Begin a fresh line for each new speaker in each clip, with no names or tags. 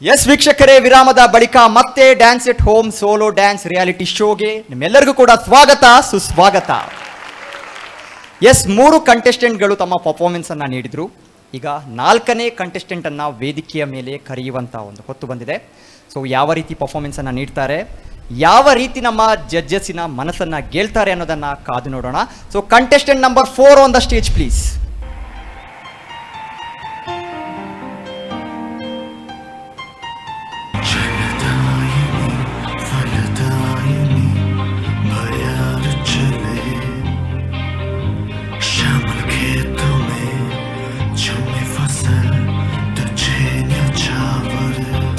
S ವೀಕ್ಷಕರೇ ವಿರಾಮದ ಬಳಿಕ ಮತ್ತೆ dance at home solo dance reality ಶೋಗೆ ನಿಮ್ಮೆಲ್ಲರಿಗೂ ಕೂಡ ಸ್ವಾಗತ ಸುಸ್ವಾಗತ ಎಸ್ ಮೂರು ಕಂಟೆಸ್ಟೆಂಟ್ಗಳು ತಮ್ಮ ಪರ್ಫಾರ್ಮೆನ್ಸ್ ಅನ್ನ ನೀಡಿದ್ರು ಈಗ ನಾಲ್ಕನೇ ಕಂಟೆಸ್ಟೆಂಟ್ ಅನ್ನ ವೇದಿಕೆಯ ಮೇಲೆ ಕರೆಯುವಂತ ಒಂದು ಹೊತ್ತು ಬಂದಿದೆ ಸೊ ಯಾವ ರೀತಿ ಪರ್ಫಾರ್ಮೆನ್ಸ್ ಅನ್ನ ನೀಡ್ತಾರೆ ಯಾವ ರೀತಿ ನಮ್ಮ ಜಡ್ಜಸ್ಸಿನ ಮನಸ್ಸನ್ನ ಗೆಲ್ತಾರೆ ಅನ್ನೋದನ್ನ ಕಾದು ನೋಡೋಣ so contestant number four on the stage please
श्यामल खेतों में झूमे फसल तुझे न्यौछावर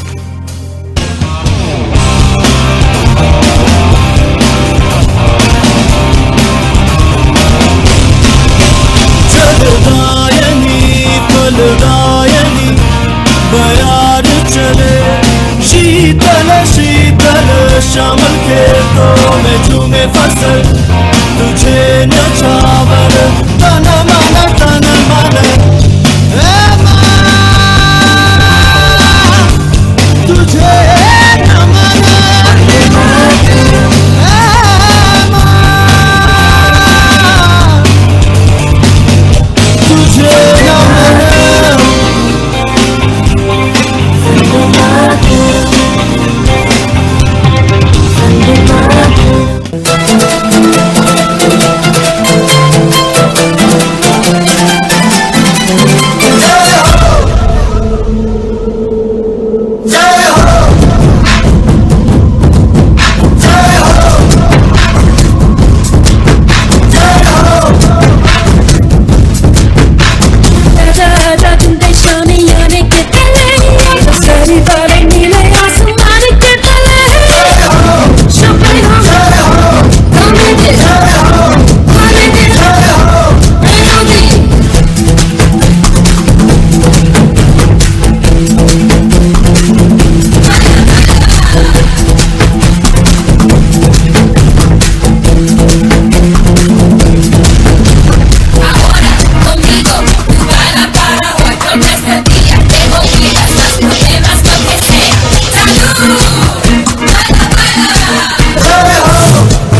जलदायनी फलदायनी बयार चले शीतल शीतल श्यामल खेतों में झूमे फसल तुझे नचावर तन मन तन मन ए माँ, तुझे नमन ए माँ, तुझे नमन
राजा राजा जिंदे शाने याने के तले सारी बारे नीले आसमान के तले शपल हम हमें दे हमें दे melody Ahora conmigo, tú baila para hoy con este día. Tengo vidas más problemas, lo que sea. ¡Salud! ¡Baila, baila!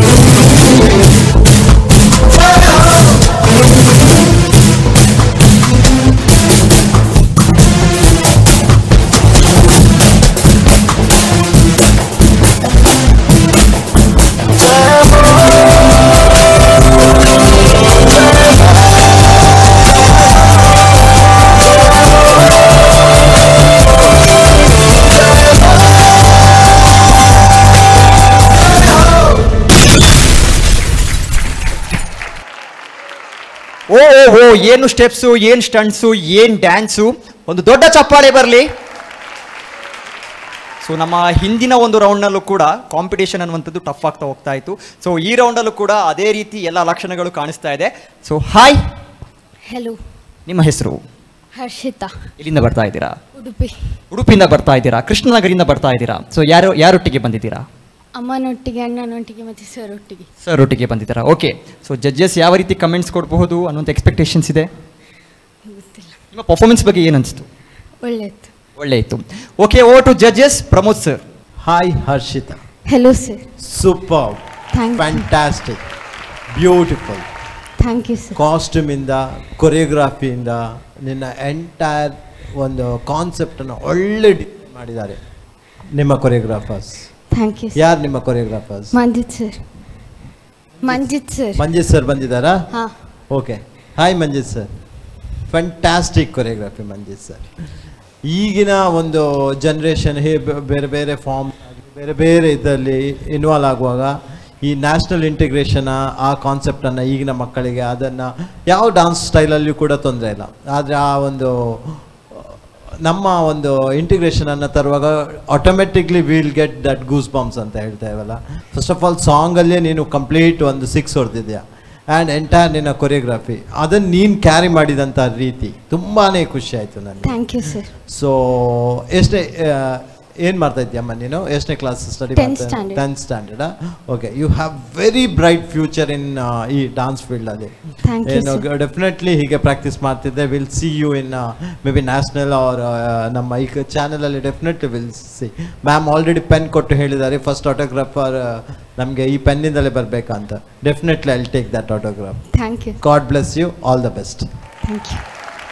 ಓ ಓ ಓ ಏನು ಸ್ಟೆಪ್ಸು ಏನು ಸ್ಟಂಟ್ಸು ಏನು ಡ್ಯಾನ್ಸು ಒಂದು ದೊಡ್ಡ ಚಪ್ಪಾಳೆ ಬರಲಿ ಸೊ ನಮ್ಮ ಹಿಂದಿನ ಒಂದು ರೌಂಡ್ನಲ್ಲೂ ಕೂಡ ಕಾಂಪಿಟೇಷನ್ ಅನ್ನುವಂಥದ್ದು ಟಫ್ ಆಗ್ತಾ ಹೋಗ್ತಾ ಇತ್ತು ಸೊ ಈ ರೌಂಡಲ್ಲೂ ಕೂಡ ಅದೇ ರೀತಿ ಎಲ್ಲ ಲಕ್ಷಣಗಳು ಕಾಣಿಸ್ತಾ ಇದೆ ಸೊ ಹಾಯ್
ಹೆಲೋ
ನಿಮ್ಮ ಹೆಸರು
ಹರ್ಷಿತಾ
ಇಲ್ಲಿಂದ ಬರ್ತಾ ಇದ್ದೀರಾ
ಉಡುಪಿ
ಉಡುಪಿಯಿಂದ ಬರ್ತಾ ಇದ್ದೀರಾ ಕೃಷ್ಣನಗರಿಂದ ಬರ್ತಾ ಇದ್ದೀರಾ ಸೊ ಯಾರು ಯಾರೊಟ್ಟಿಗೆ ಬಂದಿದ್ದೀರಾ
ಅಮ್ಮನೊಟ್ಟಿಗೆ ಅಣ್ಣನೊಟ್ಟಿಗೆ ಮತ್ತು ಸರ್ ಒಟ್ಟಿಗೆ
ಸರ್ ಒಟ್ಟಿಗೆ ಬಂದಿದ್ದೀರಾ ಓಕೆ ಸೊ ಜಡ್ಜಸ್ ಯಾವ ರೀತಿ ಕಮೆಂಟ್ಸ್ ಕೊಡಬಹುದು ಅನ್ನುವಂಥ ಎಕ್ಸ್ಪೆಕ್ಟೇಷನ್ಸ್ ಇದೆ
ಗೊತ್ತಿಲ್ಲ
ನಿಮ್ಮ ಪರ್ಫಾರ್ಮೆನ್ಸ್ ಬಗ್ಗೆ ಏನು ಅನಿಸ್ತು
ಒಳ್ಳೆಯದು
ಒಳ್ಳೆ ಇತ್ತು okay over to judges Pramod sir
hi Harshita
hello sir
super
thank you
fantastic beautiful
thank you sir
ಕಾಸ್ಟ್ಯೂಮಿಂದ ಕೊರಿಯೋಗ್ರಫಿಯಿಂದ ನಿನ್ನ ಎಂಟೈರ್ ಒಂದು ಕಾನ್ಸೆಪ್ಟನ್ನು ಒಳ್ಳೆ ಡಿಸೈನ್ ಮಾಡಿದ್ದಾರೆ ನಿಮ್ಮ ಕೊರಿಯೋಗ್ರಾಫರ್ಸ್
ಥ್ಯಾಂಕ್ ಯು ಸರ್
ಯಾರು ನಿಮ್ಮ choreographers
Manjit sir Manjit sir
Manjit sir ಬಂದಿದ್ದಾರಾ
ಹಾಂ
okay hi Manjit sir fantastic choreography Manjit sir ಈಗಿನ ಒಂದು ಜನ್ರೇಷನ್ ಹೇ ಬೆ- ಬೇರೆ ಬೇರೆ ಫಾರ್ಮ್ ಬೇರೆ ಬೇರೆ ಇದರಲ್ಲಿ ಇನ್ವಾಲ್ವ್ ಆಗುವಾಗ ಈ ನ್ಯಾಷನಲ್ ಇಂಟಿಗ್ರೇಷನ್ ಆ ಕಾನ್ಸೆಪ್ಟನ್ನು ಈಗಿನ ಮಕ್ಕಳಿಗೆ ಅದನ್ನು ಯಾವ ಡಾನ್ಸ್ ಸ್ಟೈಲಲ್ಲಿಯೂ ಕೂಡ ತೊಂದರೆ ಇಲ್ಲ ಆದರೆ ಆ ಒಂದು ನಮ್ಮ ಒಂದು ಇಂಟಿಗ್ರೇಷನ್ ಅನ್ನು ತರುವಾಗ automatically will get that goosebumps ಅಂತ ಹೇಳ್ತಾ ಇವಲ್ಲ ಫಸ್ಟ್ ಆಫ್ ಆಲ್ ಸಾಂಗಲ್ಲೇ ನೀನು ಕಂಪ್ಲೀಟ್ ಒಂದು ಸಿಕ್ಸ್ ಹೊಡೆದಿದ್ಯಾ ಆ್ಯಂಡ್ ಎಂಟೈರ್ ನಿನ್ನ ಕೊರಿಯೋಗ್ರಫಿ ಅದನ್ನು ನೀನು ಕ್ಯಾರಿ ಮಾಡಿದಂಥ ರೀತಿ ತುಂಬಾ ಖುಷಿ ಆಯಿತು ನನಗೆ
ಥ್ಯಾಂಕ್ ಯು ಸರ್
ಸೊ ಎಷ್ಟೇ ಆ, ಏನ್ ಮಾಡ್ತಾ ಇದ್ಯಮ್ಮ ನೀನು ಎಷ್ಟನೇ class study
Tenth standard.
Tenth standard okay you have very bright future in ಈ ಡಾನ್ಸ್ ಫೀಲ್ಡ್ ಅಲ್ಲಿ
Thank you,
ಏನು
sir.
ಡೆಫಿನೆಟ್ಲಿ ಹೀಗೆ ಪ್ರಾಕ್ಟೀಸ್ ಮಾಡ್ತಿದ್ದೆ will see you in maybe national or ನಮ್ಮ ಈ ಚಾನಲ್ ಅಲ್ಲಿ definitely will see ma'am already pen ಕೊಟ್ಟು ಹೇಳಿದ್ದಾರೆ ಫಸ್ಟ್ ಆಟೋಗ್ರಾಫರ್ ನಮಗೆ ಈ ಪೆನ್ನಿಂದಲೇ ಬರಬೇಕಂತ definitely I'll take that autograph
thank you
God bless you all the best
thank U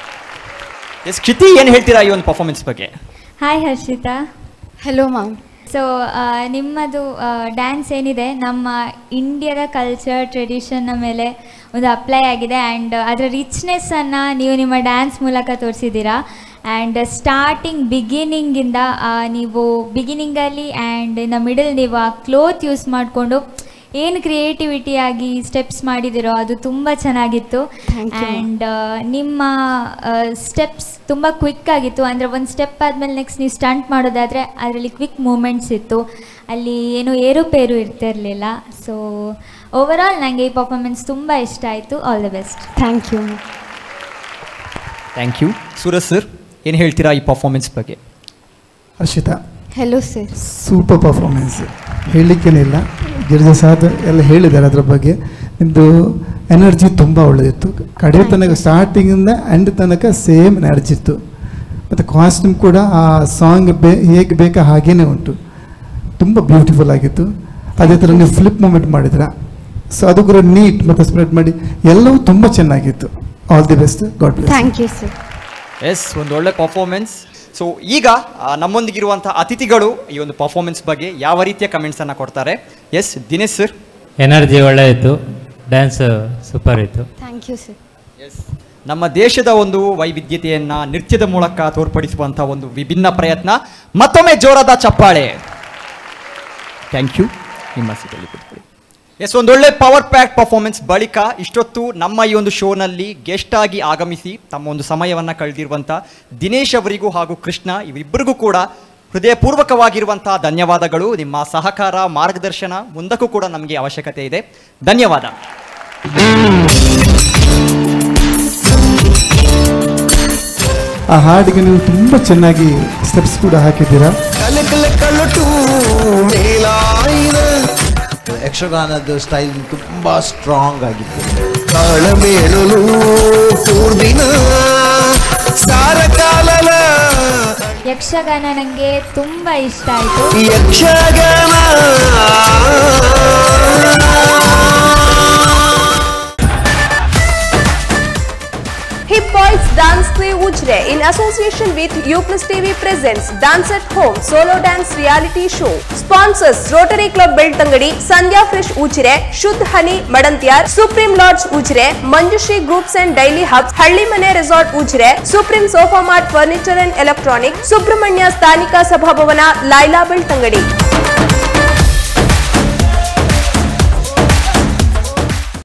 S Kshiti ಏನು ಹೇಳ್ತೀರಾ ಈ ಒಂದು ಪರ್ಫಾರ್ಮೆನ್ಸ್ ಬಗ್ಗೆ
hi Harshita
hello ma'am
so ನಿಮ್ಮದು ಡ್ಯಾನ್ಸ್ ಏನಿದೆ ನಮ್ಮ ಇಂಡಿಯಾದ ಕಲ್ಚರ್ ಟ್ರೆಡಿಷನ್ನ ಮೇಲೆ ಒಂದು ಅಪ್ಲೈ ಆಗಿದೆ ಆ್ಯಂಡ್ ಅದರ ರಿಚ್ನೆಸ್ಸನ್ನು ನೀವು ನಿಮ್ಮ ಡ್ಯಾನ್ಸ್ ಮೂಲಕ ತೋರಿಸಿದ್ದೀರಾ ಆ್ಯಂಡ್ ಸ್ಟಾರ್ಟಿಂಗ್ ಬಿಗಿನಿಂಗಿಂದ ನೀವು ಬಿಗಿನಿಂಗಲ್ಲಿ ಆ್ಯಂಡ್ ಇನ್ ದ ಮಿಡಲ್ ನೀವು ಆ ಕ್ಲೋತ್ ಯೂಸ್ ಮಾಡಿಕೊಂಡು ಏನು ಕ್ರಿಯೇಟಿವಿಟಿಯಾಗಿ ಸ್ಟೆಪ್ಸ್ ಮಾಡಿದಿರೋ ಅದು ತುಂಬ ಚೆನ್ನಾಗಿತ್ತು
Thank you, ma'am.
ಆ್ಯಂಡ್ ನಿಮ್ಮ ಸ್ಟೆಪ್ಸ್ ತುಂಬ ಕ್ವಿಕ್ ಆಗಿತ್ತು ಅಂದರೆ ಒಂದು ಸ್ಟೆಪ್ ಆದಮೇಲೆ ನೆಕ್ಸ್ಟ್ ನೀವು ಸ್ಟಂಟ್ ಮಾಡೋದಾದರೆ ಅದರಲ್ಲಿ ಕ್ವಿಕ್ ಮೂಮೆಂಟ್ಸ್ ಇತ್ತು ಅಲ್ಲಿ ಏನು ಏರುಪೇರು ಇರ್ತಿರಲಿಲ್ಲ ಸೊ ಓವರಾಲ್ ನನಗೆ ಈ ಪರ್ಫಾರ್ಮೆನ್ಸ್ ತುಂಬ ಇಷ್ಟ ಆಯಿತು all the best
thank you
thank you Suraj sir ಏನು ಹೇಳ್ತೀರಾ ಈ ಪರ್ಫಾರ್ಮೆನ್ಸ್ ಬಗ್ಗೆ
Harshita
hello sir
super performance ಹೇಳಲಿಕ್ಕೇನಿಲ್ಲ ಗಿರಿಜಾ ಸಾದ್ ಎಲ್ಲ ಹೇಳಿದ್ದಾರೆ ಅದ್ರ ಬಗ್ಗೆ ನಿಮ್ಮದು ಎನರ್ಜಿ ತುಂಬ ಒಳ್ಳೆದಿತ್ತು ಕಡೆ ತನಕ ಸ್ಟಾರ್ಟಿಂಗಿಂದ ಎಂಡ್ ತನಕ ಸೇಮ್ ಎನರ್ಜಿ ಇತ್ತು ಮತ್ತು ಕಾಸ್ಟ್ಯೂಮ್ ಕೂಡ ಆ ಸಾಂಗ್ ಬೇ ಹೇಗೆ ಬೇಕಾ ಹಾಗೇನೆ ಉಂಟು ತುಂಬ ಬ್ಯೂಟಿಫುಲ್ ಆಗಿತ್ತು ಅದೇ ಥರ ನೀವು ಫ್ಲಿಪ್ ಮೂಮೆಂಟ್ ಮಾಡಿದ್ರ ಸೊ ಅದು ಕೂಡ ನೀಟ್ ಮತ್ತು ಸ್ಪ್ರೆಡ್ ಮಾಡಿ ಎಲ್ಲವೂ ತುಂಬ ಚೆನ್ನಾಗಿತ್ತು all the best God bless
thank you sir
yes ಒಂದು ಒಳ್ಳೆ ಪರ್ಫಾರ್ಮೆನ್ಸ್ ಸೊ ಈಗ ಆ, ನಮ್ಮೊಂದಿಗಿರುವಂಥ ಅತಿಥಿಗಳು ಈ ಒಂದು ಪರ್ಫಾರ್ಮೆನ್ಸ್ ಬಗ್ಗೆ ಯಾವ ರೀತಿಯ ಕಮೆಂಟ್ಸನ್ನು ಕೊಡ್ತಾರೆ ಎಸ್ ದಿನೇಶ್ ಸರ್
ಎನರ್ಜಿ ಒಳ್ಳೆ ಇತ್ತು ಡ್ಯಾನ್ಸ್ ಸೂಪರ್ ಇತ್ತು
ಥ್ಯಾಂಕ್ ಯು ಸರ್
ಎಸ್ ನಮ್ಮ ದೇಶದ ಒಂದು ವೈವಿಧ್ಯತೆಯನ್ನ ನೃತ್ಯದ ಮೂಲಕ ತೋರ್ಪಡಿಸುವಂಥ ಒಂದು ವಿಭಿನ್ನ ಪ್ರಯತ್ನ ಮತ್ತೊಮ್ಮೆ ಜೋರಾದ ಚಪ್ಪಾಳೆ ಥ್ಯಾಂಕ್ ಯು ನಿಮ್ಮ ಸೀಟಲ್ಲಿ ಕೂತ್ಕೊಳ್ಳಿ ಎಸ್ ಒಂದೊಳ್ಳೆ ಪವರ್ ಪ್ಯಾಕ್ ಪರ್ಫಾರ್ಮೆನ್ಸ್ ಬಳಿಕ ಇಷ್ಟೊತ್ತು ನಮ್ಮ ಈ ಒಂದು ಶೋನಲ್ಲಿ ಗೆಸ್ಟ್ ಆಗಿ ಆಗಮಿಸಿ ತಮ್ಮ ಒಂದು ಸಮಯವನ್ನು ಕಳೆದಿರುವಂಥ ದಿನೇಶ್ ಅವರಿಗೂ ಹಾಗೂ ಕೃಷ್ಣ ಇವರಿಬ್ಬರಿಗೂ ಕೂಡ ಹೃದಯಪೂರ್ವಕವಾಗಿರುವಂಥ ಧನ್ಯವಾದಗಳು ನಿಮ್ಮ ಸಹಕಾರ ಮಾರ್ಗದರ್ಶನ ಮುಂದಕ್ಕೂ ಕೂಡ ನಮಗೆ ಅವಶ್ಯಕತೆ ಇದೆ ಧನ್ಯವಾದ
ಆ ಹಾಡಿಗೆ ನೀವು ತುಂಬ ಚೆನ್ನಾಗಿ ಸ್ಟೆಪ್ಸ್ ಕೂಡ ಹಾಕಿದ್ದೀರಾ
ಕಲಕಲ ಕಲಟು ಮೇಲಾಯಿನ
ಯಕ್ಷಗಾನದ ಸ್ಟೈಲ್ ತುಂಬ ಸ್ಟ್ರಾಂಗ್ ಆಗಿತ್ತು
ತಾಳಮೇಳಲು ಪೂರ್ದಿನ ಸಾರಕಾಲಲ
ಯಕ್ಷಗಾನ ನನಗೆ ತುಂಬ ಇಷ್ಟ ಆಯಿತು
Yakshagana
Hip Boys Dance Crew Ujre in association with U Plus TV presents Dance at Home Solo Dance Reality Show. Sponsors Rotary Club Beltangadi, Sandhya Fresh Ujre, Shudh Honey Madantyar, Supreme Lodge Ujre, Manjushri Groups and Daily Hubs, Halli Mane Resort Ujre, Supreme Sofa Mart Furniture and Electronic, Subramanya Stanika Sabhabhavana, Laila Beltangadi.